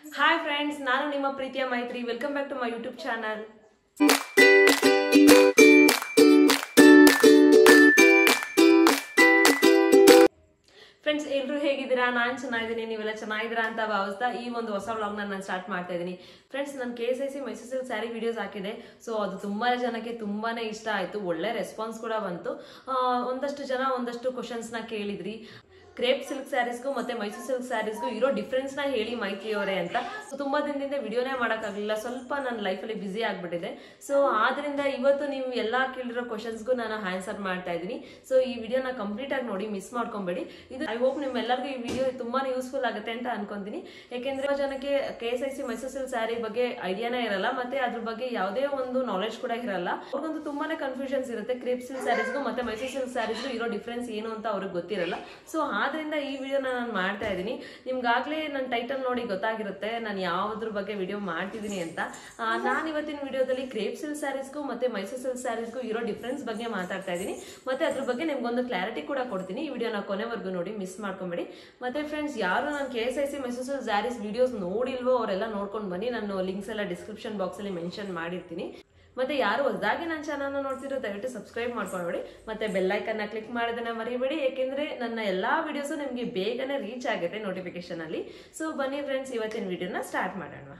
hi friends ನಾನು ನಿಮ್ಮ ಪ್ರೀತಿಯ Maithri welcome back to my YouTube channel friends ಎಲ್ಲರೂ ಹೇಗಿದ್ದೀರಾ ನಾನು ಚೆನ್ನಾಗಿದ್ದೀನಿ ನೀವೆಲ್ಲ ಚೆನ್ನಾಗಿದ್ದೀರಾ ಅಂತ ಭಾವಿಸ್ತಾ ಈ ಒಂದು ಹೊಸ ವ್ಲಾಗ್ನ ನಾನು ಸ್ಟಾರ್ಟ್ ಮಾಡ್ತಾ ಇದ್ದೀನಿ ಫ್ರೆಂಡ್ಸ್ ನಾನು K S I C Mysore silk saree videos ಹಾಕಿದೆ ಸೊ ಅದು ತುಂಬಾ ಜನಕ್ಕೆ ತುಂಬಾನೇ ಇಷ್ಟ ಆಯಿತು ಒಳ್ಳೆ ರೆಸ್ಪಾನ್ಸ್ ಕೂಡ ಬಂತು ಆ, ಒಂದಷ್ಟು ಜನ ಒಂದಷ್ಟು ಕ್ವಶನ್ಸ್ನ ಕೇಳಿದ್ರಿ ಕ್ರೇಪ್ ಸಿಲ್ಕ್ ಸ್ಯಾರೀಸ್ಗೂ ಮತ್ತೆ ಮೈಸೂರು ಸಿಲ್ಕ್ ಸ್ಯಾರೀಸ್ಗೂ ಇರೋ ಡಿಫ್ರೆನ್ಸ್ ನ ಹೇಳಿ ಮೈತ್ರಿ ಅವರೇ ಅಂತ ಸೊ ತುಂಬಾ ದಿನದಿಂದ ವಿಡಿಯೋನೇ ಮಾಡೋಕ್ಕಾಗಲಿಲ್ಲ ಸ್ವಲ್ಪ ನನ್ನ ಲೈಫಲ್ಲಿ ಬ್ಯುಸಿ ಆಗ್ಬಿಟ್ಟಿದೆ ಸೊ ಆದ್ರಿಂದ ಇವತ್ತು ನೀವು ಎಲ್ಲಾ ಕೇಳಿರೋ ಕ್ವಶನ್ಸ್ಗೂ ನಾನು ಆನ್ಸರ್ ಮಾಡ್ತಾ ಇದ್ದೀನಿ ಸೊ ಈ ವಿಡಿಯೋನ ಕಂಪ್ಲೀಟ್ ಆಗಿ ನೋಡಿ ಮಿಸ್ ಮಾಡ್ಕೊಂಬೇಡಿ ಇದು ಐ ಹೋಪ್ ನಿಮ್ಮೆಲ್ಲರಿಗೂ ಈ ವಿಡಿಯೋ ತುಂಬಾನೇ ಯೂಸ್ಫುಲ್ ಆಗುತ್ತೆ ಅಂತ ಅನ್ಕೊಂತೀನಿ ಯಾಕೆಂದ್ರೆ ತುಂಬಾ ಜನಕ್ಕೆ K S I C Mysore silk saree ಬಗ್ಗೆ ಐಡಿಯಾನೇ ಇರಲ್ಲ ಮತ್ತೆ ಅದ್ರ ಬಗ್ಗೆ ಯಾವುದೇ ಒಂದು ನಾಲೆಜ್ ಕೂಡ ಇರಲ್ಲ ಅವ್ರಿಗೊಂದು ತುಂಬಾನೇ ಕನ್ಫ್ಯೂಷನ್ಸ್ ಇರುತ್ತೆ ಕ್ರೇಪ್ ಸಿಲ್ಕ್ ಸ್ಯಾರೀಸ್ಗೂ ಮತ್ತೆ ಮೈಸೂರು ಸಿಲ್ಕ್ ಸ್ಯಾರೀಸ್ಗೂ ಇರೋ ಡಿಫ್ರೆನ್ಸ್ ಏನು ಅಂತ ಅವ್ರಿಗೆ ಗೊತ್ತಿರಲ್ಲ ಸೊ ಆದ್ರಿಂದ ಈ ವಿಡಿಯೋನ ನಾನು ಮಾಡ್ತಾ ಇದ್ದೀನಿ ನಿಮ್ಗಾಗ್ಲೇ ನನ್ನ ಟೈಟಲ್ ನೋಡಿ ಗೊತ್ತಾಗಿರುತ್ತೆ ನಾನು ಯಾವ್ದ್ರ ಬಗ್ಗೆ ವಿಡಿಯೋ ಮಾಡ್ತಿದ್ದೀನಿ ಅಂತ ನಾನು ಇವತ್ತಿನ ವಿಡಿಯೋದಲ್ಲಿ ಕ್ರೇಪ್ ಸಿಲ್ಕ್ ಸ್ಯಾರೀಸ್ಗೂ ಮತ್ತೆ ಮೈಸೂರು ಸಿಲ್ಕ್ ಸ್ಯಾರೀಸ್ಗೂ ಇರೋ ಡಿಫ್ರೆನ್ಸ್ ಬಗ್ಗೆ ಮಾತಾಡ್ತಾ ಇದ್ದೀನಿ ಮತ್ತೆ ಅದ್ರ ಬಗ್ಗೆ ನಿಮ್ಗೊಂದು ಕ್ಲಾರಿಟಿ ಕೂಡ ಕೊಡ್ತೀನಿ ಈ ವಿಡಿಯೋನ ಕೊನೆವರೆಗೂ ನೋಡಿ ಮಿಸ್ ಮಾಡ್ಕೊಂಬೇಡಿ ಮತ್ತೆ ಫ್ರೆಂಡ್ಸ್ ಯಾರು ನಾನು K S I C Mysore silk sarees videos ನೋಡಿಲ್ವೋ ಅವರೆಲ್ಲ ನೋಡ್ಕೊಂಡು ಬನ್ನಿ ನಾನು ಲಿಂಕ್ಸ್ ಎಲ್ಲ ಡಿಸ್ಕ್ರಿಪ್ಷನ್ ಬಾಕ್ಸ್ ಅಲ್ಲಿ ಮೆನ್ಷನ್ ಮಾಡಿರ್ತೀನಿ ಮತ್ತೆ ಯಾರು ಹೊಸದಾಗಿ ನನ್ನ ಚಾನಲ್ನ ನೋಡ್ತಿರೋ ದಯವಿಟ್ಟು ಸಬ್ಸ್ಕ್ರೈಬ್ ಮಾಡ್ಕೊಬೇಡಿ ಮತ್ತೆ ಬೆಲ್ಲೈಕನ್ನ ಕ್ಲಿಕ್ ಮಾಡೋದನ್ನ ಮರಿಬೇಡಿ ಏಕೆಂದ್ರೆ ನನ್ನ ಎಲ್ಲಾ ವಿಡಿಯೋಸು ನಿಮಗೆ ಬೇಗನೆ ರೀಚ್ ಆಗುತ್ತೆ ನೋಟಿಫಿಕೇಶನ್ ಅಲ್ಲಿ ಸೊ ಬನ್ನಿ ಫ್ರೆಂಡ್ಸ್ ಇವತ್ತಿನ ವಿಡಿಯೋನ ಸ್ಟಾರ್ಟ್ ಮಾಡೋಣ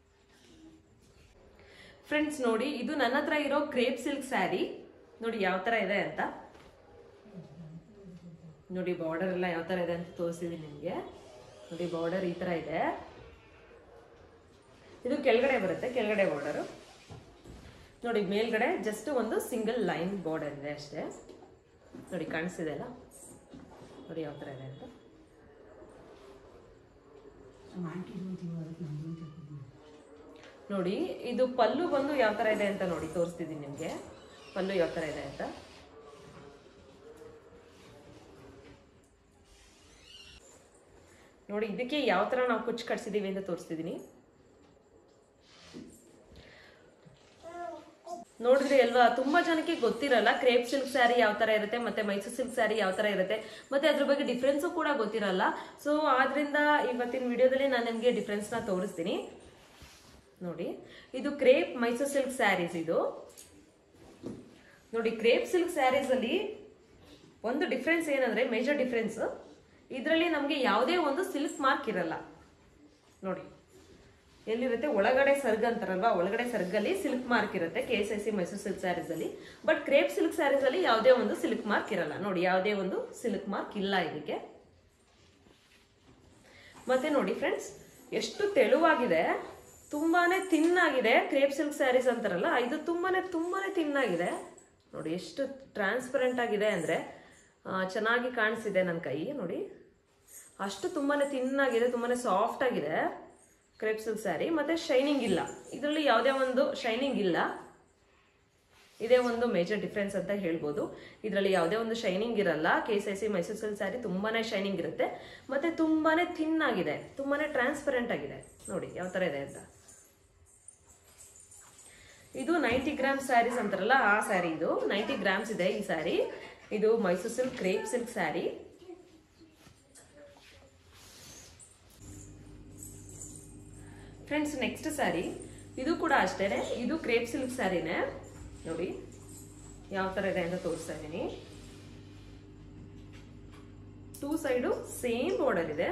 ಫ್ರೆಂಡ್ಸ್ ನೋಡಿ ಇದು ನನ್ನ ಹತ್ರ ಇರೋ ಕ್ರೇಪ್ ಸಿಲ್ಕ್ ಸ್ಯಾರಿ ನೋಡಿ ಯಾವ ತರ ಇದೆ ಅಂತ ನೋಡಿ ಬಾರ್ಡರ್ ಎಲ್ಲ ಯಾವ ತರ ಇದೆ ಅಂತ ತೋರಿಸಿದೀನಿ ನಿಮಗೆ ನೋಡಿ ಬಾರ್ಡರ್ ಈ ತರ ಇದೆ ಇದು ಕೆಳಗಡೆ ಬರುತ್ತೆ ಕೆಳಗಡೆ ಬಾರ್ಡರು ನೋಡಿ ಮೇಲ್ಗಡೆ ಜಸ್ಟ್ ಒಂದು ಸಿಂಗಲ್ ಲೈನ್ ಬಾರ್ಡರ್ ಇದೆ ಅಷ್ಟೇ ನೋಡಿ ಕಾಣಿಸ್ತಿದೆ ಅಲ್ಲ ನೋಡಿ ಯಾವ ಥರ ಇದೆ ಅಂತ ನೋಡಿ ಇದು ಪಲ್ಲು ಬಂದು ಯಾವ ಥರ ಇದೆ ಅಂತ ನೋಡಿ ತೋರಿಸ್ತಿದ್ದೀನಿ ನಿಮಗೆ ಪಲ್ಲು ಯಾವ ಥರ ಇದೆ ಅಂತ ನೋಡಿ ಇದಕ್ಕೆ ಯಾವ ಥರ ನಾವು ಕುಚ್ಚು ಕಟ್ಸಿದೀವಿ ಅಂತ ತೋರಿಸ್ತಿದ್ದೀನಿ ನೋಡಿದ್ರಿ ಅಲ್ವಾ ತುಂಬಾ ಜನಕ್ಕೆ ಗೊತ್ತಿರಲ್ಲ ಕ್ರೇಪ್ ಸಿಲ್ಕ್ ಸ್ಯಾರಿ ಯಾವ ತರ ಇರುತ್ತೆ ಮತ್ತೆ ಮೈಸೂರು ಸಿಲ್ಕ್ ಸ್ಯಾರಿ ಯಾವ ತರ ಇರುತ್ತೆ ಮತ್ತೆ ಅದ್ರ ಬಗ್ಗೆ ಡಿಫ್ರೆನ್ಸು ಕೂಡ ಗೊತ್ತಿರಲ್ಲ ಸೊ ಆದ್ರಿಂದ ಇವತ್ತಿನ ವಿಡಿಯೋದಲ್ಲಿ ನಾನು ನಿಮಗೆ ಡಿಫ್ರೆನ್ಸ್ ನ ತೋರಿಸ್ತೀನಿ ನೋಡಿ ಇದು ಕ್ರೇಪ್ ಮೈಸೂರು ಸಿಲ್ಕ್ ಸ್ಯಾರೀಸ್ ಇದು ನೋಡಿ ಕ್ರೇಪ್ ಸಿಲ್ಕ್ ಸ್ಯಾರೀಸ್ ಅಲ್ಲಿ ಒಂದು ಡಿಫ್ರೆನ್ಸ್ ಏನಂದ್ರೆ ಮೇಜರ್ ಡಿಫ್ರೆನ್ಸ್ ಇದರಲ್ಲಿ ನಮಗೆ ಯಾವುದೇ ಒಂದು ಸಿಲ್ಕ್ ಮಾರ್ಕ್ ಇರಲ್ಲ ನೋಡಿ ಎಲ್ಲಿರುತ್ತೆ ಒಳಗಡೆ ಸರ್ಗ್ ಅಂತಾರಲ್ವಾ ಒಳಗಡೆ ಸರ್ಗಲ್ಲಿ ಸಿಲ್ಕ್ ಮಾರ್ಕ್ ಇರುತ್ತೆ K S I C Mysore silk sarees ಅಲ್ಲಿ ಬಟ್ ಕ್ರೇಪ್ ಸಿಲ್ಕ್ ಸ್ಯಾರೀಸ್ ಅಲ್ಲಿ ಯಾವುದೇ ಒಂದು ಸಿಲ್ಕ್ ಮಾರ್ಕ್ ಇರಲ್ಲ ನೋಡಿ ಯಾವುದೇ ಒಂದು ಸಿಲ್ಕ್ ಮಾರ್ಕ್ ಇಲ್ಲ ಇದಕ್ಕೆ ಮತ್ತೆ ನೋಡಿ ಫ್ರೆಂಡ್ಸ್ ಎಷ್ಟು ತೆಳುವಾಗಿದೆ ತುಂಬಾನೇ ತಿನ್ ಆಗಿದೆ ಕ್ರೇಪ್ ಸಿಲ್ಕ್ ಸ್ಯಾರೀಸ್ ಅಂತಾರಲ್ಲ ಇದು ತುಂಬಾನೇ ತುಂಬಾನೇ ತಿನ್ ಆಗಿದೆ ನೋಡಿ ಎಷ್ಟು ಟ್ರಾನ್ಸ್ಪರೆಂಟ್ ಆಗಿದೆ ಅಂದ್ರೆ ಆ, ಚೆನ್ನಾಗಿ ಕಾಣಿಸ್ತಿದೆ ನನ್ನ ಕೈ ನೋಡಿ ಅಷ್ಟು ತುಂಬಾನೇ ತಿನ್ ಆಗಿದೆ ತುಂಬಾನೇ ಸಾಫ್ಟ್ ಆಗಿದೆ ಕ್ರೇಪ್ ಸಿಲ್ಕ್ ಸ್ಯಾರಿ ಮತ್ತೆ ಶೈನಿಂಗ್ ಇಲ್ಲ ಇದರಲ್ಲಿ ಯಾವುದೇ ಒಂದು ಶೈನಿಂಗ್ ಇಲ್ಲ ಇದೇ ಒಂದು ಮೇಜರ್ ಡಿಫ್ರೆನ್ಸ್ ಅಂತ ಹೇಳ್ಬೋದು ಇದರಲ್ಲಿ ಯಾವುದೇ ಒಂದು ಶೈನಿಂಗ್ ಇರಲ್ಲ K S I C Mysore silk saree ತುಂಬಾನೇ ಶೈನಿಂಗ್ ಇರುತ್ತೆ ಮತ್ತೆ ತುಂಬಾನೇ ಥಿನ್ ಆಗಿದೆ ತುಂಬಾನೇ ಟ್ರಾನ್ಸ್ಪರೆಂಟ್ ಆಗಿದೆ ನೋಡಿ ಯಾವ ತರ ಇದೆ ಅಂತ ಇದು ನೈಂಟಿ ಗ್ರಾಮ್ಸ್ ಸ್ಯಾರೀಸ್ ಅಂತಾರಲ್ಲ ಆ ಸ್ಯಾರಿ ಇದು ನೈಂಟಿ ಗ್ರಾಮ್ಸ್ ಇದೆ ಈ ಸ್ಯಾರಿ ಇದು Mysore silk crepe silk saree friends next saree ಇದು ಕೂಡ ಅಷ್ಟೇನೆ ಇದು ಕ್ರೇಪ್ ಸಿಲ್ಕ್ ಸ್ಯಾರಿನೇ ನೋಡಿ ಯಾವ ತರ ಇದೆ ಅಂತ ತೋರಿಸ್ತಾ ಇದ್ದೀನಿ ಟೂ ಸೈಡು ಸೇಮ್ ಬಾರ್ಡರ್ ಇದೆ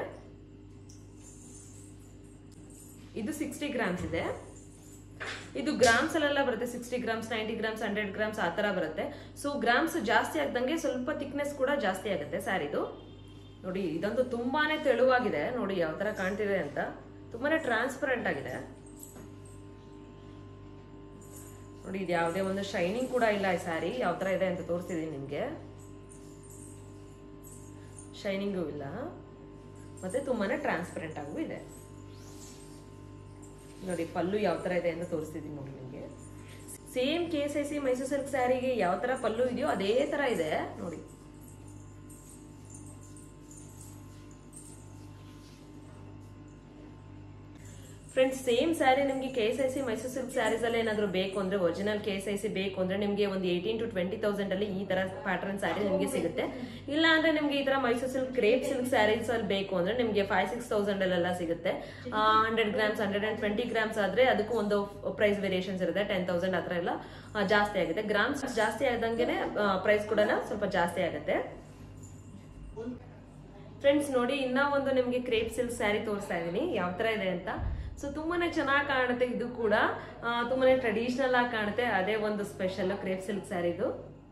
ಇದು ಸಿಕ್ಸ್ಟಿ ಗ್ರಾಮ್ಸ್ ಇದೆ ಇದು ಗ್ರಾಮ್ಸ್ ಅಲ್ಲೆಲ್ಲ ಬರುತ್ತೆ sixty grams ninety grams hundred grams ಆ ಥರ ಬರುತ್ತೆ ಸೊ ಗ್ರಾಮ್ಸ್ ಜಾಸ್ತಿ ಆಗ್ದಂಗೆ ಸ್ವಲ್ಪ ಥಿಕ್ನೆಸ್ ಕೂಡ ಜಾಸ್ತಿ ಆಗುತ್ತೆ ಸ್ಯಾರಿದು ನೋಡಿ ಇದಂತೂ ತುಂಬಾನೇ ತೆಳುವಾಗಿದೆ ನೋಡಿ ಯಾವ ತರ ಕಾಣ್ತಿದೆ ಅಂತ ತುಂಬಾನೇ ಟ್ರಾನ್ಸ್ಪರೆಂಟ್ ಆಗಿದೆ ನೋಡಿ ಇದು ಯಾವುದೇ ಒಂದು ಶೈನಿಂಗ್ ಕೂಡ ಇಲ್ಲ ಈ ಸ್ಯಾರಿ ಯಾವ ತರ ಇದೆ ಅಂತ ತೋರಿಸ್ತಿದ್ದೀನಿ ನಿಮಗೆ ಶೈನಿಂಗು ಇಲ್ಲ ಮತ್ತೆ ತುಂಬಾನೇ ಟ್ರಾನ್ಸ್ಪರೆಂಟ್ ಆಗೂ ಇದೆ ನೋಡಿ ಪಲ್ಲು ಯಾವ ತರ ಇದೆ ಅಂತ ತೋರಿಸ್ತಿದ್ದೀನಿ ನೋಡಿ ನಿಮಗೆ same K S I C Mysore silk ಸ್ಯಾರಿಗೆ ಯಾವ ತರ ಪಲ್ಲು ಇದೆಯೋ ಅದೇ ತರ ಇದೆ ನೋಡಿ ಫ್ರೆಂಡ್ಸ್ ಸೇಮ್ ಸ್ಯಾರಿ ನಿಮಗೆ K S I C Mysore silk sarees ಅಲ್ಲಿ ಏನಾದ್ರು ಬೇಕು ಅಂದ್ರೆ original K S I C ಬೇಕು ಅಂದ್ರೆ ನಿಮಗೆ ಒಂದು ಏಯ್ಟೀನ್ ಟು ಟ್ವೆಂಟಿ ತೌಸಂಡ್ ಅಲ್ಲಿ ಈ ತರ ಪ್ಯಾಟರ್ನ್ ಸ್ಯಾರಿ ನಿಮಗೆ ಸಿಗುತ್ತೆ ಇಲ್ಲ ಅಂದ್ರೆ ನಿಮ್ಗೆ ಈ ತರ Mysore silk crepe silk sarees ಅಲ್ಲಿ ಬೇಕು ಅಂದ್ರೆ ನಿಮಗೆ ಫೈವ್ ಸಿಕ್ಸ್ ತೌಸಂಡ್ ಅಲ್ಲೆಲ್ಲ ಸಿಗುತ್ತೆ hundred grams hundred and twenty grams ಆದ್ರೆ ಅದಕ್ಕೂ ಒಂದು ಪ್ರೈಸ್ ವೇರಿಯೇಷನ್ಸ್ ಇರುತ್ತೆ ಟೆನ್ ತೌಸಂಡ್ ಹತ್ರ ಎಲ್ಲ ಆ, ಜಾಸ್ತಿ ಆಗುತ್ತೆ ಗ್ರಾಮ್ಸ್ ಜಾಸ್ತಿ ಆದಂಗೆನೆ ಪ್ರೈಸ್ ಕೂಡ ಸ್ವಲ್ಪ ಜಾಸ್ತಿ ಆಗುತ್ತೆ ಫ್ರೆಂಡ್ಸ್ ನೋಡಿ ಇನ್ನ ಒಂದು ನಿಮ್ಗೆ ಕ್ರೇಪ್ ಸಿಲ್ಕ್ ಸ್ಯಾರಿ ತೋರಿಸ್ತಾ ಇದೀನಿ ಯಾವ ತರ ಇದೆ ಅಂತ ಸೊ ತುಂಬಾನೇ ಚೆನ್ನಾಗಿ ಕಾಣುತ್ತೆ ಇದು ಕೂಡ ಆ, ತುಂಬಾನೇ ಟ್ರೆಡಿಷನಲ್ ಆಗಿ ಕಾಣುತ್ತೆ ಅದೇ ಒಂದು ಸ್ಪೆಷಲ್ ಕ್ರೇಪ್ ಸಿಲ್ಕ್ ಸ್ಯಾರಿದು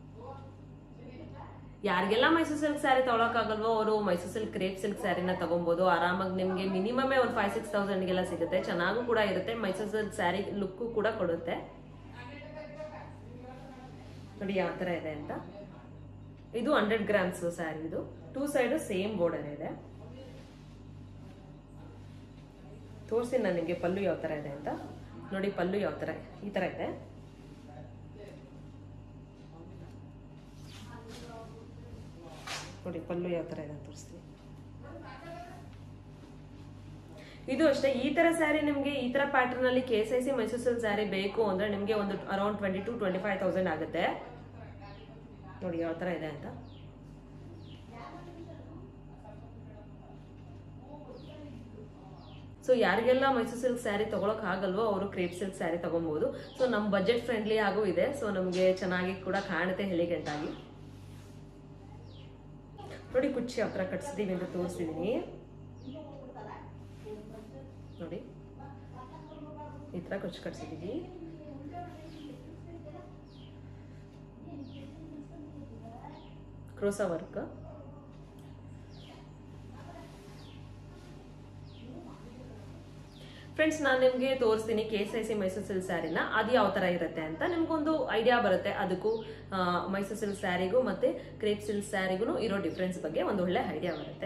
ಯಾರಿಗೆಲ್ಲ ಮೈಸೂರು ಸಿಲ್ಕ್ ಸ್ಯಾರಿ ತೊಗೊಳಕ್ಕಾಗಲ್ವೋ ಅವರು ಮೈಸೂರು ಸಿಲ್ಕ್ ಕ್ರೇಪ್ ಸಿಲ್ಕ್ ಸ್ಯಾರಿನ ತಗೊಬಹುದು ಆರಾಮಾಗಿ ನಿಮ್ಗೆ ಮಿನಿಮಮ್ ಒಂದು ಫೈವ್ ಸಿಕ್ಸ್ ತೌಸಂಡ್ಗೆಲ್ಲ ಸಿಗುತ್ತೆ ಚೆನ್ನಾಗೂ ಕೂಡ ಇರುತ್ತೆ ಮೈಸೂರು ಸಿಲ್ಕ್ ಸ್ಯಾರಿ ಲುಕ್ಕು ಕೂಡ ಕೊಡುತ್ತೆ ನೋಡಿ ಯಾವ ತರ ಇದೆ ಅಂತ ಇದು ಹಂಡ್ರೆಡ್ ಗ್ರಾಮ್ಸ್ ಸ್ಯಾರಿ ಇದು ಟೂ ಸೈಡ್ ಸೇಮ್ ಬಾರ್ಡರ್ ಇದೆ ತೋರಿಸಿ ನಾನು ನಿಮಗೆ ಪಲ್ಲು ಯಾವ ತರ ಇದೆ ಅಂತ ನೋಡಿ ಪಲ್ಲು ಯಾವ ತರ ಈ ತರ ಇದೆ ನೋಡಿ ಪಲ್ಲು ಯಾವ ತರ ಇದೆ ಅಂತ ತೋರಿಸ್ತೀನಿ ಇದು ಅಷ್ಟೇ ಈ ತರ ಸ್ಯಾರಿ ನಿಮ್ಗೆ ಈ ತರ ಪ್ಯಾಟರ್ನ್ ಅಲ್ಲಿ K S I C Mysore silk saree ಬೇಕು ಅಂದ್ರೆ ನಿಮ್ಗೆ ಒಂದು around twenty to twenty five thousand ಆಗುತ್ತೆ ನೋಡಿ ಯಾವ ತರ ಇದೆ ಅಂತ ಸೊ ಯಾರಿಗೆಲ್ಲ ಮೈಸೂರು ಸಿಲ್ಕ್ ಸ್ಯಾರಿ ತಗೊಳಕ್ ಆಗಲ್ವೋ ಅವರು ಕ್ರೇಪ್ ಸಿಲ್ಕ್ ಸ್ಯಾರಿ ತಗೊಬಹುದು ಸೊ ನಮ್ ಬಜೆಟ್ ಫ್ರೆಂಡ್ಲಿ ಆಗೂ ಇದೆ ಸೊ ನಮ್ಗೆ ಚೆನ್ನಾಗಿ ಕೂಡ ಕಾಣುತ್ತೆ ಎಲಿಗೆಂಟಾಗಿ ನೋಡಿ ಕುಚ್ಚಿ ಯಾವ ಥರ ಕಟ್ಸಿದೀವಿ ಅಂತ ತೋರಿಸಿದೀನಿ ನೋಡಿ ಈ ಥರ ಕುಚ್ಚು ಕಟ್ಸಿದೀವಿ ಕ್ರೋಸಾ ವರ್ಕ್ ಫ್ರೆಂಡ್ಸ್ ನಾನು ನಿಮಗೆ ತೋರಿಸ್ತೀನಿ K S I C Mysore silk ಸ್ಯಾರಿನ ಅದು ಯಾವ ಥರ ಇರುತ್ತೆ ಅಂತ ನಿಮ್ಗೊಂದು ಐಡಿಯಾ ಬರುತ್ತೆ ಅದಕ್ಕೂ ಆ, ಮೈಸೂರು ಸಿಲ್ಕ್ ಸ್ಯಾರಿಗೂ ಮತ್ತೆ ಕ್ರೇಪ್ ಸಿಲ್ಕ್ ಸ್ಯಾರಿಗೂ ಇರೋ ಡಿಫ್ರೆನ್ಸ್ ಬಗ್ಗೆ ಒಂದು ಒಳ್ಳೆ ಐಡಿಯಾ ಬರುತ್ತೆ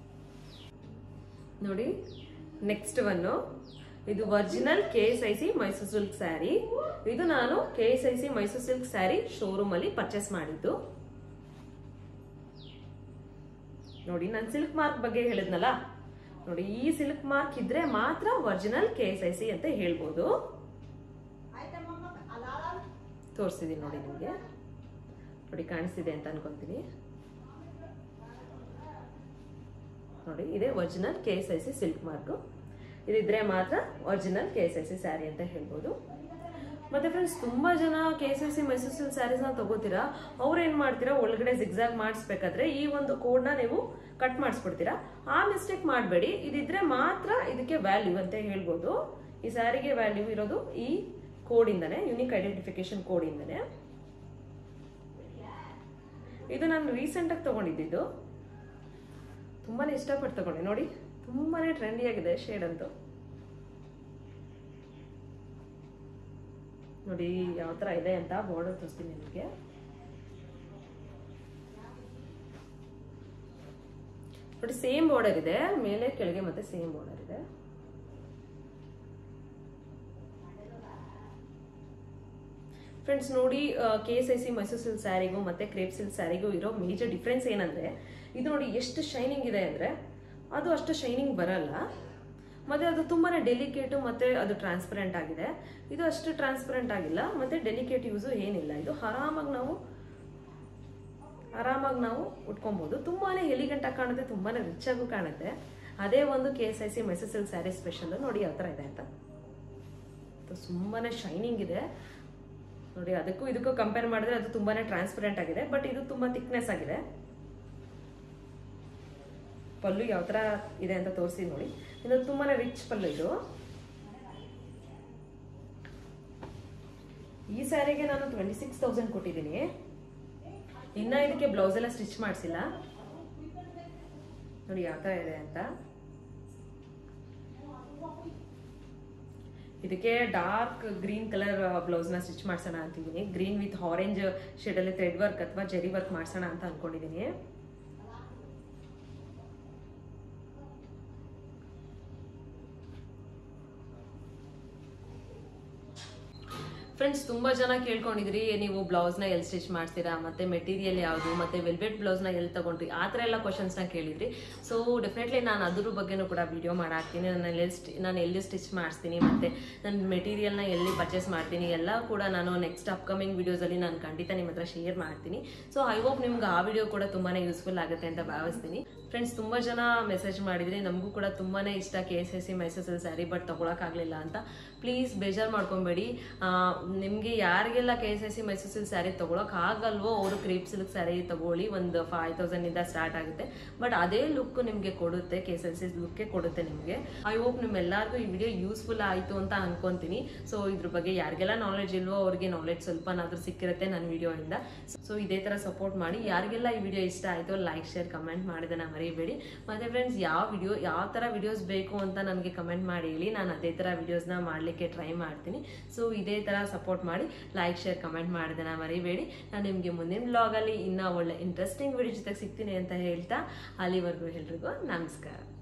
ನೋಡಿ ನೆಕ್ಸ್ಟ್ ಒನ್ನು ಇದು original K S I C Mysore silk saree ಇದು ನಾನು K S I C Mysore silk saree showroom ಅಲ್ಲಿ ಪರ್ಚೇಸ್ ಮಾಡಿದ್ದು ನೋಡಿ ನಾನು ಸಿಲ್ಕ್ ಮಾರ್ಕ್ ಬಗ್ಗೆ ಹೇಳಿದ್ನಲ್ಲ ನೋಡಿ ಈ ಸಿಲ್ಕ್ ಮಾರ್ಕ್ ಇದ್ರೆ ಮಾತ್ರ original K S I C ಅಂತ ಹೇಳ್ಬೋದು ತೋರಿಸಿದೀನಿ ನೋಡಿ ನಿಮಗೆ ನೋಡಿ ಕಾಣಿಸ್ತಿದೆ ಅಂತ ಅನ್ಕೊಂತೀನಿ ನೋಡಿ ಇದೇ original K S I C silk mark ಇದಿದ್ರೆ ಮಾತ್ರ original K S I C saree ಅಂತ ಹೇಳ್ಬೋದು ಮತ್ತೆ ಫ್ರೆಂಡ್ಸ್ ತುಂಬಾ ಜನ K S I C Mysore silk ಸ್ಯಾರೀಸ್ನ ತಗೋತೀರಾ ಅವ್ರು ಏನ್ ಮಾಡ್ತೀರಾ ಒಳಗಡೆ ಜಿಗ್ಜಾಗ್ ಮಾಡಿಸ್ಬೇಕಾದ್ರೆ ಈ ಒಂದು ಕೋಡ್ನ ನೀವು ಕಟ್ ಮಾಡಿಸ್ಬಿಡ್ತೀರಾ ಆ ಮಿಸ್ಟೇಕ್ ಮಾಡಬೇಡಿ ಇದಿದ್ರೆ ಮಾತ್ರ ಇದಕ್ಕೆ ವ್ಯಾಲ್ಯೂ ಅಂತ ಹೇಳ್ಬೋದು ಈ ಸ್ಯಾರಿಗೆ ವ್ಯಾಲ್ಯೂ ಇರೋದು ಈ ಕೋಡಿಂದನೇ ಯುನಿಕ್ ಐಡೆಂಟಿಫಿಕೇಶನ್ ಕೋಡಿಂದನೇ ಇದು ನಾನು ರೀಸೆಂಟಾಗಿ ತಗೊಂಡಿದ್ದು ತುಂಬಾನೇ ಇಷ್ಟಪಟ್ಟು ತಗೊಂಡೆ ನೋಡಿ ತುಂಬಾನೇ ಟ್ರೆಂಡಿ ಆಗಿದೆ ಶೇಡ್ ಅಂತೂ ನೋಡಿ ಯಾವ ತರ ಇದೆ ಅಂತ ಬಾರ್ಡರ್ ತೋರಿಸ್ತೀನಿ ನಿಮಗೆ ನೋಡಿ ಸೇಮ್ ಬಾರ್ಡರ್ ಇದೆ ಮೇಲೆ ಕೆಳಗೆ ಮತ್ತೆ ಸೇಮ್ ಬಾರ್ಡರ್ ಇದೆ ಫ್ರೆಂಡ್ಸ್ ನೋಡಿ K S I C Mysore silk ಸ್ಯಾರಿಗೂ ಮತ್ತೆ ಕ್ರೇಪ್ ಸಿಲ್ಕ್ ಸ್ಯಾರಿಗೂ ಇರೋ ಮೇಜರ್ ಡಿಫ್ರೆನ್ಸ್ ಏನಂದ್ರೆ ಇದು ನೋಡಿ ಎಷ್ಟು ಶೈನಿಂಗ್ ಇದೆ ಅಂದ್ರೆ ಅದು ಅಷ್ಟು ಶೈನಿಂಗ್ ಬರಲ್ಲ ಮತ್ತೆ ಅದು ತುಂಬಾನೇ ಡೆಲಿಕೇಟು ಮತ್ತೆ ಅದು ಟ್ರಾನ್ಸ್ಪರೆಂಟ್ ಆಗಿದೆ ಇದು ಅಷ್ಟು ಟ್ರಾನ್ಸ್ಪರೆಂಟ್ ಆಗಿಲ್ಲ ಮತ್ತೆ ಡೆಲಿಕೇಟ್ ಯೂಸು ಏನಿಲ್ಲ ಇದು ಆರಾಮಾಗಿ ನಾವು ಆರಾಮಾಗಿ ನಾವು ಉಟ್ಕೊಬಹುದು ತುಂಬಾನೇ ಎಲಿಗೆಂಟಾಗಿ ಕಾಣುತ್ತೆ ತುಂಬಾನೇ ರಿಚ್ ಆಗು ಕಾಣುತ್ತೆ ಅದೇ ಒಂದು K S I C Mysore silk saree special ನೋಡಿ ಯಾವ ಥರ ಇದೆ ಅಂತ ಅದು ತುಂಬಾನೇ ಶೈನಿಂಗ್ ಇದೆ ನೋಡಿ ಅದಕ್ಕೂ ಇದಕ್ಕೂ ಕಂಪೇರ್ ಮಾಡಿದ್ರೆ ಅದು ತುಂಬಾನೇ ಟ್ರಾನ್ಸ್ಪರೆಂಟ್ ಆಗಿದೆ ಬಟ್ ಇದು ತುಂಬಾ ಥಿಕ್ನೆಸ್ ಆಗಿದೆ ಪಲ್ಲು ಯಾವ ತರ ಇದೆ ಅಂತ ತೋರಿಸಿ ನೋಡಿ ಇದು ತುಂಬಾನೇ ರಿಚ್ ಪಲ್ಲು ಇದು ಈ ಸ್ಯಾರಿಗೆ ನಾನು ಟ್ವೆಂಟಿ ಸಿಕ್ಸ್ ತೌಸಂಡ್ ಕೊಟ್ಟಿದ್ದೀನಿ ಇನ್ನ ಇದಕ್ಕೆ ಬ್ಲೌಸ್ ಎಲ್ಲ ಸ್ಟಿಚ್ ಮಾಡಿಸಿಲ್ಲ ನೋಡಿ ಯಾವ ತರ ಇದೆ ಅಂತ ಇದಕ್ಕೆ ಡಾರ್ಕ್ ಗ್ರೀನ್ ಕಲರ್ ಬ್ಲೌಸ್ ನ ಸ್ಟಿಚ್ ಮಾಡ್ಸೋಣ ಅಂತಿದ್ದೀನಿ ಗ್ರೀನ್ ವಿತ್ ಆರೆಂಜ್ ಶೇಡ್ ಅಲ್ಲಿ ಥ್ರೆಡ್ ವರ್ಕ್ ಅಥವಾ ಜೆರಿ ವರ್ಕ್ ಮಾಡ್ಸೋಣ ಅಂತ ಅನ್ಕೊಂಡಿದ್ದೀನಿ ಫ್ರೆಂಡ್ಸ್ ತುಂಬಾ ಜನ ಕೇಳ್ಕೊಂಡಿದ್ರಿ ನೀವು ಬ್ಲೌಸ್ ನ ಎಲ್ಲಿ ಸ್ಟಿಚ್ ಮಾಡ್ತೀರಾ ಮತ್ತೆ ಮೆಟೀರಿಯಲ್ ಯಾವುದು ಮತ್ತೆ ವೆಲ್ವೆಟ್ ಬ್ಲೌಸ್ ನ ಎಲ್ಲಿ ತಗೊಂಡ್ರಿ ಆ ಥರ ಎಲ್ಲ ಕ್ವಶನ್ಸ್ ನ ಕೇಳಿದ್ರಿ ಸೊ ಡೆಫಿನೆಟ್ಲಿ ನಾನು ಅದ್ರ ಬಗ್ಗೆನೂ ಕೂಡ ವಿಡಿಯೋ ಮಾಡಾಕ್ತೀನಿ ನಾನು ಎಲ್ಲಿ sti- ನಾನು ಎಲ್ಲಿ ಸ್ಟಿಚ್ ಮಾಡಿಸ್ತೀನಿ ಮತ್ತೆ ನನ್ನ ಮೆಟೀರಿಯಲ್ ನ ಎಲ್ಲಿ ಪರ್ಚೇಸ್ ಮಾಡ್ತೀನಿ ಎಲ್ಲ ಕೂಡ ನಾನು ನೆಕ್ಸ್ಟ್ ಅಪ್ಕಮಿಂಗ್ ವಿಡಿಯೋಸ್ ಅಲ್ಲಿ ನಾನು ಖಂಡಿತ ನಿಮ್ಮ ಹತ್ರ ಶೇರ್ ಮಾಡ್ತೀನಿ ಸೊ ಐ ಹೋಪ್ ನಿಮ್ಗೆ ಆ ವಿಡಿಯೋ ಕೂಡ ತುಂಬಾನೇ ಯೂಸ್ಫುಲ್ ಆಗುತ್ತೆ ಅಂತ ಭಾವಿಸ್ತೀನಿ ಫ್ರೆಂಡ್ಸ್ ತುಂಬಾ ಜನ ಮೆಸೇಜ್ ಮಾಡಿದ್ರಿ ನಮಗೂ ಕೂಡ ತುಂಬಾನೇ ಇಷ್ಟ K S S C Mysore saree but ತಗೊಳಕ್ಕಾಗ್ಲಿಲ್ಲ ಅಂತ ಪ್ಲೀಸ್ ಬೇಜಾರು ಮಾಡ್ಕೊಬೇಡಿ ನಿಮಗೆ ಯಾರಿಗೆಲ್ಲ K S S C Mysore silk saree ತಗೊಳಕ್ ಆಗಲ್ವೋ ಅವರು ಕ್ರೀಪ್ ಸಿಲ್ಕ್ ಸ್ಯಾರಿ ತಗೊಳ್ಳಿ ಒಂದು ಫೈವ್ ತೌಸಂಡ್ ಇಂದ ಸ್ಟಾರ್ಟ್ ಆಗುತ್ತೆ ಬಟ್ ಅದೇ ಲುಕ್ ನಿಮಗೆ ಕೊಡುತ್ತೆ ಕೆ ಎಸ್ ಎಸ್ ಸಿ ಲುಕ್ಕೆ ಕೊಡುತ್ತೆ ನಿಮಗೆ ಐ ಹೋಪ್ ನಿಮ್ಮೆಲ್ಲರಿಗೂ ಈ ವಿಡಿಯೋ ಯೂಸ್ಫುಲ್ ಆಯಿತು ಅಂತ ಅನ್ಕೊಂತೀನಿ ಸೊ ಇದ್ರ ಬಗ್ಗೆ ಯಾರಿಗೆಲ್ಲ ನಾಲೆಡ್ಜ್ ಇಲ್ವೋ ಅವ್ರಿಗೆ ನಾಲೆಡ್ಜ್ ಸ್ವಲ್ಪನಾದ್ರೂ ಸಿಕ್ಕಿರುತ್ತೆ ನನ್ನ ವಿಡಿಯೋಯಿಂದ ಸೊ ಇದೇ ತರ ಸಪೋರ್ಟ್ ಮಾಡಿ ಯಾರಿಗೆಲ್ಲ ಈ ವಿಡಿಯೋ ಇಷ್ಟ ಆಯಿತು ಲೈಕ್ ಶೇರ್ ಕಮೆಂಟ್ ಮಾಡಿದನ್ನ ಮರಿಬೇಡಿ ಮತ್ತೆ ಫ್ರೆಂಡ್ಸ್ ಯಾವ ವಿಡಿಯೋ ಯಾವ ಥರ ವಿಡಿಯೋಸ್ ಬೇಕು ಅಂತ ನನಗೆ ಕಮೆಂಟ್ ಮಾಡಿ ಹೇಳಿ ನಾನು ಅದೇ ಥರ ವಿಡಿಯೋಸ್ನ ಮಾಡಲಿಕ್ಕೆ ಟ್ರೈ ಮಾಡ್ತೀನಿ ಸೊ ಇದೇ ಥರ ಸಪೋರ್ಟ್ ಮಾಡಿ ಲೈಕ್ ಶೇರ್ ಕಮೆಂಟ್ ಮಾಡಿದನ್ನ ಮರಿಬೇಡಿ ನಾನು ನಿಮಗೆ ಮುಂದಿನ ಬ್ಲಾಗಲ್ಲಿ ಇನ್ನೂ ಒಳ್ಳೆ ಇಂಟ್ರೆಸ್ಟಿಂಗ್ ವಿಡಿಯೋ ಜೊತೆಗೆ ಸಿಗ್ತೀನಿ ಅಂತ ಹೇಳ್ತಾ ಅಲ್ಲಿವರೆಗೂ ಎಲ್ರಿಗೂ ನಮಸ್ಕಾರ